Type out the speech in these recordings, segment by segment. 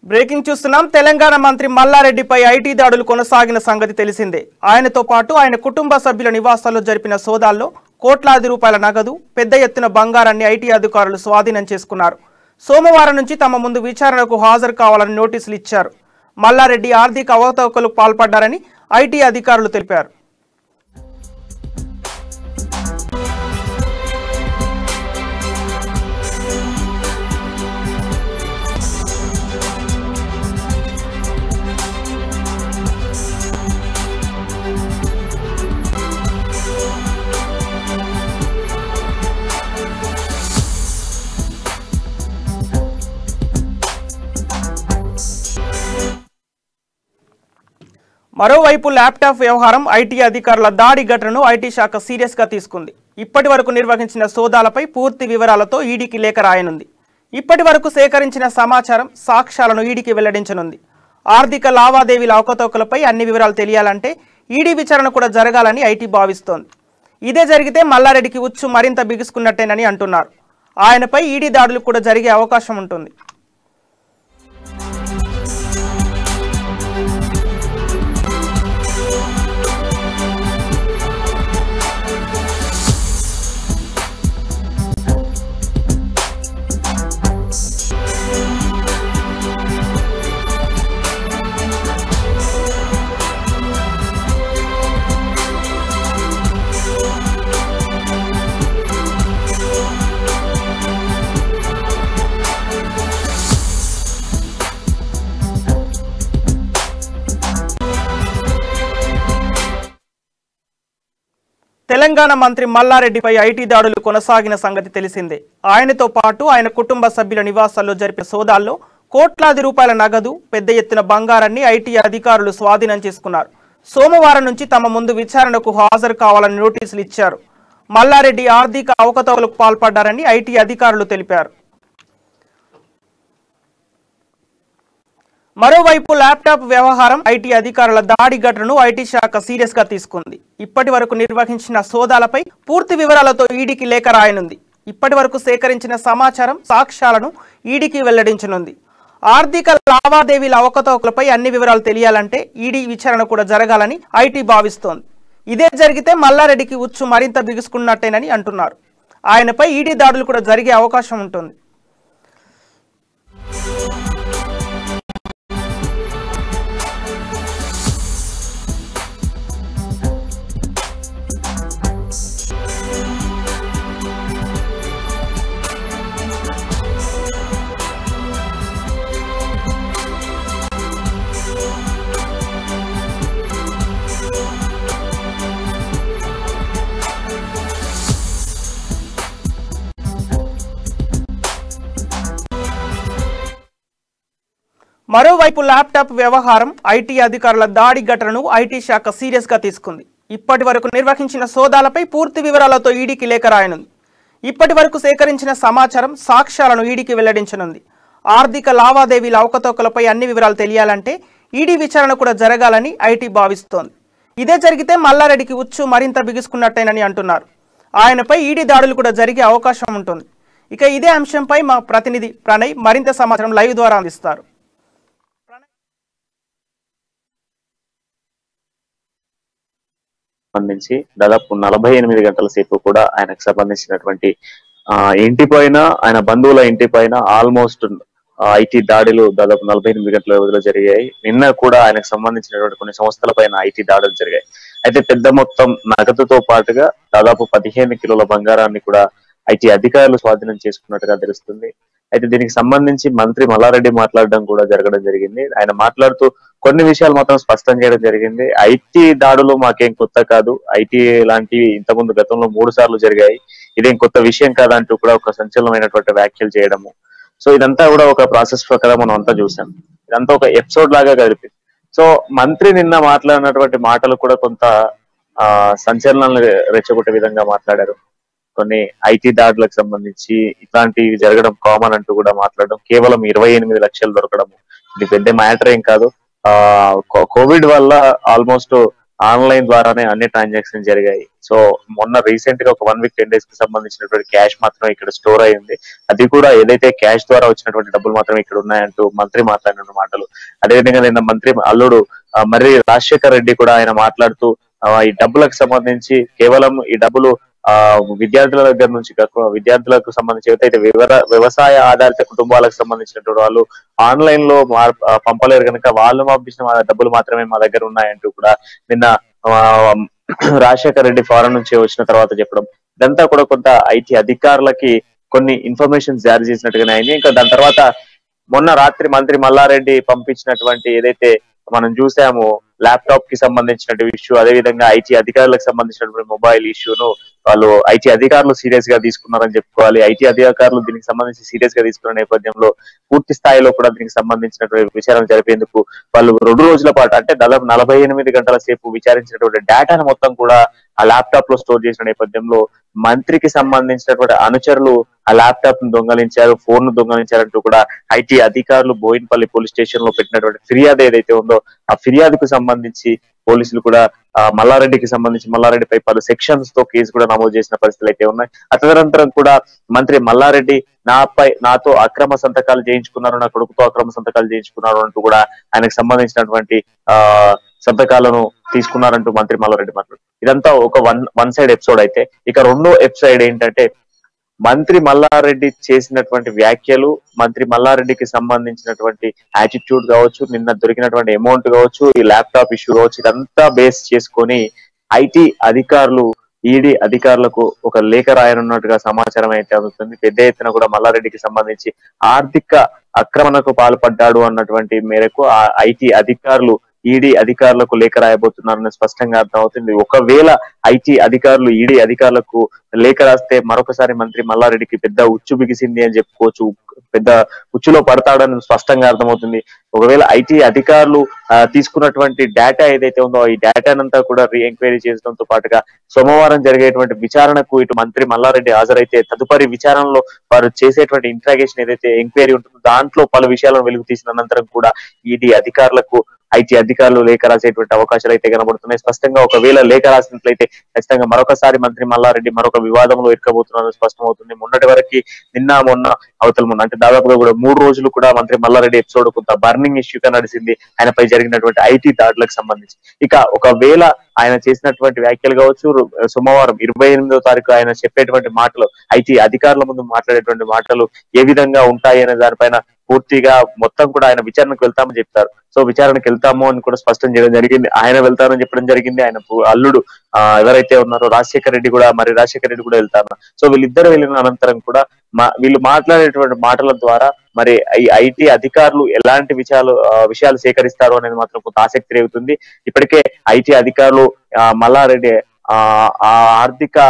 breaking చూస్తున్నాం తెలంగాణ మంత్రి మల్లారెడ్డిపై IT దాడులు కొనసాగిన సంగతి తెలిసిందే ఆయనతో పాటు ఆయన కుటుంబ సభ్యుల నివాసాల్లో జరిపిన సోదాల్లో కోట్లాది రూపాయల నగదు పెద్ద ఎత్తున బంగారాన్ని ఐటీ అధికారులు స్వాధీనం చేసుకున్నారు సోమవారం నుంచి తమ ముందు విచారణకు హాజరు కావాలని నోటీసులు ఇచ్చారు మల్లారెడ్డి ఆర్థిక అవకతవకలకు పాల్పడ్డారని ఐటీ అధికారులు తెలిపారు మరోవైపు ల్యాప్టాప్ వ్యవహారం ఐటీ అధికారుల దాడి ఘటనను ఐటీ శాఖ సీరియస్గా తీసుకుంది ఇప్పటి వరకు నిర్వహించిన సోదాలపై పూర్తి వివరాలతో ఈడీకి లేఖ రాయనుంది ఇప్పటి వరకు సేకరించిన సమాచారం సాక్ష్యాలను ఈడీకి వెల్లడించనుంది ఆర్థిక లావాదేవీల అవకతవకలపై అన్ని వివరాలు తెలియాలంటే ఈడీ విచారణ కూడా జరగాలని ఐటీ భావిస్తోంది ఇదే జరిగితే మల్లారెడ్డికి ఉచ్చు మరింత బిగుసుకున్నట్టేనని అంటున్నారు ఆయనపై ఈడీ దాడులు కూడా జరిగే అవకాశం ఉంటుంది తెలంగాణ మంత్రి మల్లారెడ్డిపై ఐటీ దాడులు కొనసాగిన సంగతి తెలిసిందే ఆయనతో పాటు ఆయన కుటుంబ సభ్యుల నివాసాల్లో జరిపిన సోదాల్లో కోట్లాది రూపాయల నగదు పెద్ద ఎత్తున బంగారాన్ని ఐటీ అధికారులు స్వాధీనం చేసుకున్నారు సోమవారం నుంచి తమ ముందు విచారణకు హాజరు కావాలని నోటీసులు ఇచ్చారు మల్లారెడ్డి ఆర్థిక అవకతవకలకు పాల్పడ్డారని ఐటీ అధికారులు తెలిపారు మరోవైపు ల్యాప్టాప్ వ్యవహారం ఐటీ అధికారుల దాడి ఘటనను ఐటీ శాఖ సీరియస్ గా తీసుకుంది ఇప్పటి వరకు నిర్వహించిన సోదాలపై పూర్తి వివరాలతో ఈడీకి లేఖ రాయనుంది ఇప్పటి వరకు సేకరించిన సమాచారం సాక్ష్యాలను ఈడీకి వెల్లడించనుంది ఆర్థిక లావాదేవీల అవకతవకలపై అన్ని వివరాలు తెలియాలంటే ఈడీ విచారణ కూడా జరగాలని ఐటీ భావిస్తోంది ఇదే జరిగితే మల్లారెడ్డికి ఉచ్చు మరింత బిగుసుకున్నట్టేనని అంటున్నారు ఆయనపై ఈడీ దాడులు కూడా జరిగే అవకాశం ఉంటుంది మరోవైపు ల్యాప్టాప్ వ్యవహారం ఐటీ అధికారుల దాడి ఘటనను ఐటీ శాఖ సీరియస్ గా తీసుకుంది ఇప్పటి వరకు నిర్వహించిన సోదాలపై పూర్తి వివరాలతో ఈడీకి లేఖ రాయనుంది ఇప్పటి వరకు సేకరించిన సమాచారం సాక్ష్యాలను ఈడీకి వెల్లడించనుంది ఆర్థిక లావాదేవీల అవకతవకలపై అన్ని వివరాలు తెలియాలంటే ఈడీ విచారణ కూడా జరగాలని ఐటీ భావిస్తోంది ఇదే జరిగితే మల్లారెడ్డికి ఉచ్చు మరింత బిగుసుకున్నట్టేనని అంటున్నారు ఆయనపై ఈడీ దాడులు కూడా జరిగే అవకాశం ఉంటుంది ఇక ఇదే అంశంపై మా ప్రతినిధి ప్రణయ్ మరింత సమాచారం లైవ్ ద్వారా అందిస్తారు సంబంధించి దాదాపు నలభై ఎనిమిది గంటల సేపు కూడా ఆయనకు సంబంధించినటువంటి ఆ ఇంటి పైన ఆయన బంధువుల ఇంటి పైన ఆల్మోస్ట్ ఐటీ దాడులు దాదాపు నలభై ఎనిమిది గంటల వ్యవధిలో జరిగాయి నిన్న కూడా ఆయనకు సంబంధించినటువంటి కొన్ని సంస్థల పైన ఐటీ దాడులు జరిగాయి అయితే పెద్ద మొత్తం నగదుతో పాటుగా దాదాపు పదిహేను కిలోల బంగారాన్ని కూడా ఐటీ అధికారులు స్వాధీనం చేసుకున్నట్టుగా తెలుస్తుంది అయితే దీనికి సంబంధించి మంత్రి మల్లారెడ్డి మాట్లాడడం కూడా జరగడం జరిగింది ఆయన మాట్లాడుతూ కొన్ని విషయాలు మాత్రం స్పష్టం చేయడం జరిగింది ఐటీ దాడులు మాకేం కొత్త కాదు ఐటీ లాంటివి ఇంతకుముందు గతంలో మూడు సార్లు జరిగాయి ఇదేం కొత్త విషయం కాదంటూ కూడా ఒక సంచలనమైనటువంటి వ్యాఖ్యలు చేయడము సో ఇదంతా కూడా ఒక ప్రాసెస్ ప్రకారం మనం అంతా చూసాం ఇదంతా ఒక ఎపిసోడ్ లాగా కలిపి సో మంత్రి నిన్న మాట్లాడినటువంటి మాటలు కూడా కొంత ఆ సంచలనాలు రెచ్చగొట్టే విధంగా మాట్లాడారు కొన్ని ఐటీ దాడులకు సంబంధించి ఇట్లాంటివి జరగడం కామన్ అంటూ కూడా మాట్లాడడం కేవలం ఇరవై ఎనిమిది లక్షలు దొరకడం ఇది పెద్ద మ్యాటర్ ఏం కాదు ఆ కో- కోవిడ్ వల్ల ఆల్మోస్ట్ ఆన్లైన్ ద్వారానే అన్ని ట్రాన్సాక్షన్ జరిగాయి సో మొన్న రీసెంట్ గా ఒక వన్ వీక్ టెన్ డేస్ కి సంబంధించినటువంటి క్యాష్ మాత్రం ఇక్కడ స్టోర్ అయింది అది కూడా ఏదైతే క్యాష్ ద్వారా వచ్చినటువంటి డబ్బులు మాత్రం ఇక్కడ ఉన్నాయంటూ మంత్రి మాట్లాడిన మాటలు అదేవిధంగా నిన్న మంత్రి అల్లుడు ఆ, మరి రాజశేఖర్ రెడ్డి కూడా ఆయన మాట్లాడుతూ ఆ, ఈ డబ్బులకు సంబంధించి కేవలం ఈ డబ్బులు ఆ విద్యార్థుల దగ్గర నుంచి కాకుండా విద్యార్థులకు సంబంధించి ఏదైతే వివర- వ్యవసాయ ఆధారిత కుటుంబాలకు సంబంధించినటువంటి వాళ్ళు ఆన్లైన్ లో మార్- ఆ, పంపలేరు కనుక వాళ్ళు పంపించిన మా డబ్బులు మాత్రమే మా దగ్గర ఉన్నాయంటూ కూడా నిన్న ఆ, రాజశేఖర్ రెడ్డి ఫారెన్ నుంచి వచ్చిన తర్వాత చెప్పడం ఇదంతా కూడా కొంత ఐటీ అధికారులకి కొన్ని ఇన్ఫర్మేషన్ జారీ చేసినట్టుగానే అయింది ఇంకా దాని తర్వాత మొన్న రాత్రి మంత్రి మల్లారెడ్డి పంపించినటువంటి ఏదైతే మనం చూసాము ల్యాప్టాప్ కి సంబంధించినటువంటి ఇష్యూ అదే విధంగా ఐటీ అధికారులకు సంబంధించినటువంటి మొబైల్ ఇష్యూను వాళ్ళు ఐటీ అధికారులు సీరియస్ గా తీసుకున్నారని చెప్పుకోవాలి ఐటీ అధికారులు దీనికి సంబంధించి సీరియస్ గా తీసుకున్న నేపథ్యంలో పూర్తి స్థాయిలో కూడా దీనికి సంబంధించినటువంటి విచారణ జరిపేందుకు వాళ్ళు రెండు రోజుల పాటు అంటే దాదాపు నలభై ఎనిమిది గంటల సేపు విచారించినటువంటి డేటాను మొత్తం కూడా ఆ ల్యాప్టాప్ లో స్టోర్ చేసిన నేపథ్యంలో మంత్రికి సంబంధించినటువంటి అనుచరులు ఆ ల్యాప్టాప్ ను దొంగలించారు ఫోన్ ను దొంగలించారంటూ కూడా ఐటీ అధికారులు బోయిన్పల్లి పోలీస్ స్టేషన్ లో పెట్టినటువంటి ఫిర్యాదు ఏదైతే ఉందో ఆ ఫిర్యాదుకు సంబంధించి పోలీసులు కూడా ఆ, మల్లారెడ్డికి సంబంధించి మల్లారెడ్డిపై పలు సెక్షన్స్ తో కేసు కూడా నమోదు చేసిన పరిస్థితులు అయితే ఉన్నాయి ఆ తదనంతరం కూడా మంత్రి మల్లారెడ్డి నాపై నాతో అక్రమ సంతకాలు చేయించుకున్నారు నా కొడుకుతో అక్రమ సంతకాలు చేయించుకున్నారు అంటూ కూడా ఆయనకు సంబంధించినటువంటి ఆ సంతకాలను తీసుకున్నారంటూ మంత్రి మల్లారెడ్డి మాట్లాడు ఇదంతా ఒక వన్ వన్ సైడ్ ఎపిసోడ్ అయితే ఇక రెండో ఎపిసోడ్ ఏంటంటే మంత్రి మల్లారెడ్డి చేసినటువంటి వ్యాఖ్యలు మంత్రి మల్లారెడ్డికి సంబంధించినటువంటి యాటిట్యూడ్ కావచ్చు నిన్న దొరికినటువంటి అమౌంట్ కావచ్చు ఈ ల్యాప్టాప్ ఇష్యూ కావచ్చు ఇదంతా బేస్ చేసుకొని ఐటీ అధికారులు ఈడీ అధికారులకు ఒక లేఖ రాయనున్నట్టుగా సమాచారం అయితే అందుతుంది పెద్ద ఎత్తున కూడా మల్లారెడ్డికి సంబంధించి ఆర్థిక అక్రమణకు పాల్పడ్డాడు అన్నటువంటి మేరకు ఆ ఐటీ అధికారులు ఈడీ అధికారులకు లేఖ రాయబోతున్నారని స్పష్టంగా అర్థమవుతుంది ఒకవేళ ఐటీ అధికారులు ఈడీ అధికారులకు లేఖ రాస్తే మరొకసారి మంత్రి మల్లారెడ్డికి పెద్ద ఉచ్చు బిగిసింది అని చెప్పుకోవచ్చు పెద్ద ఉచ్చులో పడతాడని స్పష్టంగా అర్థమవుతుంది ఒకవేళ ఐటీ అధికారులు ఆ, తీసుకున్నటువంటి డేటా ఏదైతే ఉందో ఈ డేటానంతా కూడా రీ ఎంక్వైరీ చేయడంతో పాటుగా సోమవారం జరిగేటువంటి విచారణకు ఇటు మంత్రి మల్లారెడ్డి హాజరైతే తదుపరి విచారణలో వారు చేసేటువంటి ఇంట్రాగేషన్ ఏదైతే ఎంక్వైరీ ఉంటుందో దాంట్లో పలు విషయాలను వెలుగు తీసిన అనంతరం కూడా ఈడీ అధికారులకు ఐటీ అధికారులు లేఖ రాసేటువంటి అవకాశాలు అయితే కనబడుతున్నాయి స్పష్టంగా ఒకవేళ లేఖ రాసినట్లయితే ఖచ్చితంగా మరొకసారి మంత్రి మల్లారెడ్డి మరొక వివాదంలో ఇరుకబోతున్నారని స్పష్టమవుతుంది మొన్నటి వరకు నిన్న మొన్న అవతల మొన్న అంటే దాదాపుగా కూడా మూడు రోజులు కూడా మంత్రి మల్లారెడ్డి ఎపిసోడ్ కొంత బర్నింగ్ ఇష్యూగా నడిచింది ఆయనపై జరిగినటువంటి ఐటీ దాడులకు సంబంధించి ఇక ఒకవేళ ఆయన చేసినటువంటి వ్యాఖ్యలు కావచ్చు రు- సోమవారం ఇరవై ఎనిమిదో తారీఖు ఆయన చెప్పేటువంటి మాటలు ఐటీ అధికారుల ముందు మాట్లాడేటువంటి మాటలు ఏ విధంగా ఉంటాయి అనే దానిపైన పూర్తిగా మొత్తం కూడా ఆయన విచారణకు వెళ్తామని చెప్తారు సో విచారణకు వెళ్తాము అని కూడా స్పష్టం చేయడం జరిగింది ఆయన వెళ్తారని చెప్పడం జరిగింది ఆయన పు- అల్లుడు ఆ, ఎవరైతే ఉన్నారో రాజశేఖర్ రెడ్డి కూడా మరి రాజశేఖర్ రెడ్డి కూడా వెళ్తారు సో వీళ్ళిద్దరు వెళ్ళిన అనంతరం కూడా మా వీళ్ళు మాట్లాడేటువంటి మాటల ద్వారా మరి ఈ ఐటీ అధికారులు ఎలాంటి విషయాలు ఆ, విషయాలు సేకరిస్తారు అనేది మాత్రం కొంత ఆసక్తి రేగుతుంది ఇప్పటికే ఐటీ అధికారులు ఆ, మల్లారెడ్డి ఆ ఆ ఆర్థిక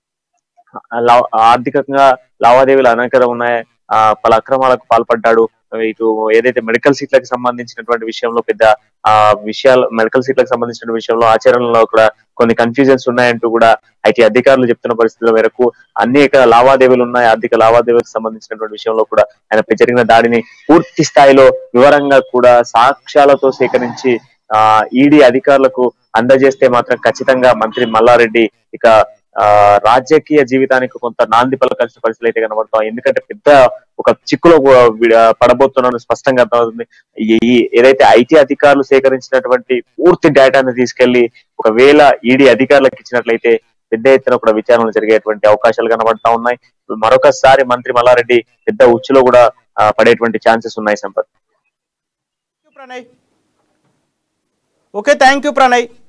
లా- ఆర్థికంగా లావాదేవీలు అనేకరం ఉన్నాయి ఆ పలు అక్రమాలకు పాల్పడ్డాడు ఇటు ఏదైతే మెడికల్ సీట్లకు సంబంధించినటువంటి విషయంలో పెద్ద ఆ విషయాలు మెడికల్ సీట్లకు సంబంధించిన విషయంలో ఆచరణలో కూడా కొన్ని కన్ఫ్యూజన్స్ ఉన్నాయంటూ కూడా ఐటీ అధికారులు చెప్తున్న పరిస్థితుల మేరకు అనేక లావాదేవీలు ఉన్నాయి ఆర్థిక లావాదేవీలకు సంబంధించినటువంటి విషయంలో కూడా ఆయనపై జరిగిన దాడిని పూర్తి స్థాయిలో వివరంగా కూడా సాక్ష్యాలతో సేకరించి ఆ ఈడీ అధికారులకు అందజేస్తే మాత్రం ఖచ్చితంగా మంత్రి మల్లారెడ్డి ఇక ఆ రాజకీయ జీవితానికి కొంత నాంది పలకాల్సిన పరిస్థితులు అయితే కనబడతాం ఎందుకంటే పెద్ద ఒక చిక్కులో వి- పడబోతున్నాను స్పష్టంగా అర్థమవుతుంది ఈ ఈ- ఏదైతే ఐటీ అధికారులు సేకరించినటువంటి పూర్తి డేటాను తీసుకెళ్లి ఒకవేళ ఈడీ అధికారులకు ఇచ్చినట్లయితే పెద్ద ఎత్తున కూడా విచారణలు జరిగేటువంటి అవకాశాలు కనబడతా ఉన్నాయి మరొకసారి మంత్రి మల్లారెడ్డి పెద్ద ఉచ్చులో కూడా ఆ, పడేటువంటి ఛాన్సెస్ ఉన్నాయి Sampath Pranay okay thank you Pranay